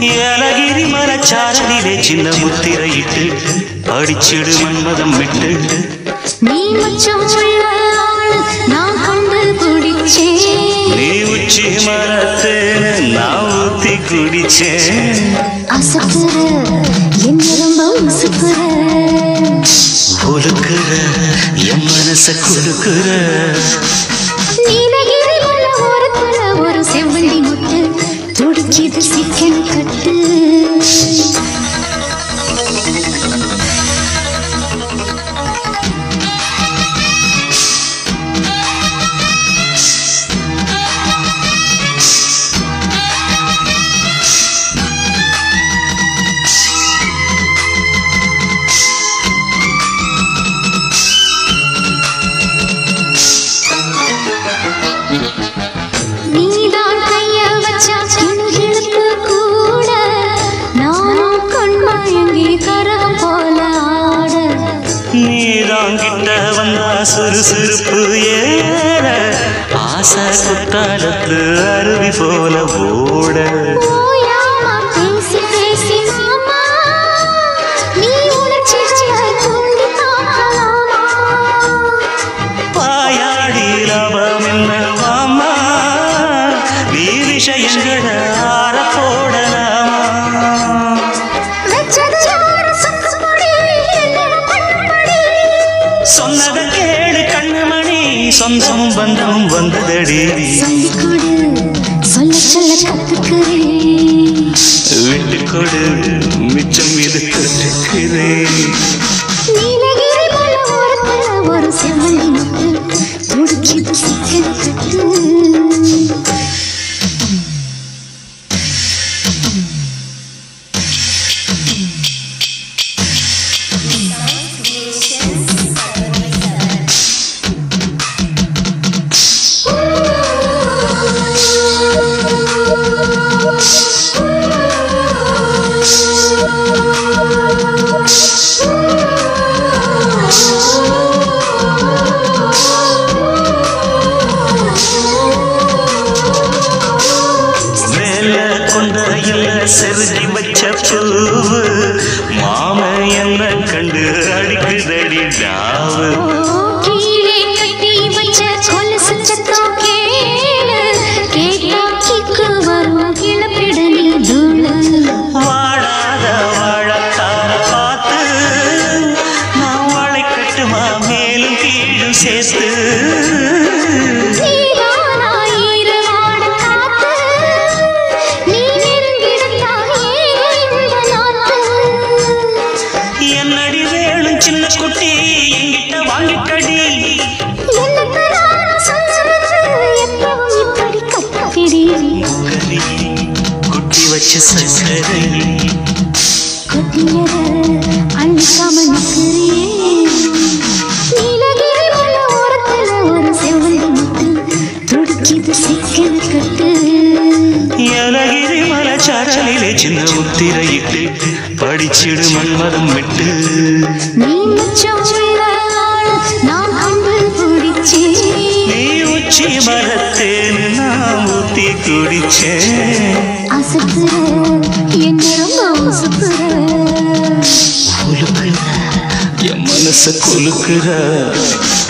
ஏலகிரி மரச்சாரலிலே சின்ன முத்திரையிட்டு படிச்சிடு மன்மதம் விட்டு நீ மச்சம் உள்ள ஆளு நான் கண்டு பிடிச்சேன் நீ உச்சி மரத்தேன்னு நான் ஊத்தி குடிச்சேன் அசப்புற என்ன ரொம்ப உசுப்புற ஒழுக்குற என் மனச கொடுக்குற நீலகிரி மலை ஓரத்துல ஒரு செவ்வந்தி முட்டு துடிக்கிது சிக்கன் கட்டு நீதான் கைய வச்சா கிளுகிளுப்பு கூட நானும் கண்மயங்கி கரகம் போல ஆட நீதான் கிட்ட வந்தா சுறுசுறுப்பு ஏற ஆசை குத்தாலத்து அருவி போல ஓட ஓயாமா பேசி பேசி மாமா நீ உணர்ச்சிகளை தூண்டி பார்க்கலாமா பாயாடி லாபம் என்ன வாமா நீ விஷயங்களை ஆற போடலாமா வெச்சது யாரு சொக்குப்படி என்னோட பண்படி சொன்னதை கேளு கண்ணுமணி சொந்தமும் பந்தமும் வந்ததடி சொல்லிக் கொடு சொல்ல சொல்ல கத்துக்கிறேன் விட்டு கொடு மிச்சம் இது கற்றுக்கிறேன் நீலகிரி மலை ஓரத்துல ஒரு செவ்வந்தி முட்டு துடிக்கிது சிக்கன் கட்டு மேல கொண்டையில செருகி வச்ச பூவு மாம என்ன கண்டு அடிக்குதடி டாவு கீழே கட்டி வச்ச கொலுசு சத்தம் கேளு கேட்டா கிக்கு வரும் கிளப்பிட நீ தூளு வாழாத வாழத்தார பார்த்து நான் வாழை கட்டுமா மேலும் கீழும் சேர்த்து நீதானா ஈரமான காத்து நீ நெருங்கிடத்தான் ஏன் இந்த நாத்து என்னடி வேணும் சின்ன குட்டி என்கிட்ட வாங்கிட்டடி என்ன தரான சொல்றது எப்பவும் இப்படி கத்திடி முகரி குட்டி வச்ச சக்கரை கொட்டியத அள்ளிக்காம நிற்கிறேன் நீலகிரி மலை ஓரத்துல ஒரு செவ்வந்தி முட்டு துடிக்கிது சிக்கன கட்டு ஏலகிரி மலைச்சாரலிலே சின்ன முத்திரையிட்டு படிச்சிடு மன்மதம் விட்டு நீ மச்சம் உள்ள ஆளு நான் கண்டு பிடிச்சேன் நீ உச்சி மரத்தேன்னு நான் ஊத்தி குடிச்சேன் அசப்புற என்ன ரொம்ப உசுப்புற குலுக்குற என் மனச குலுக்குற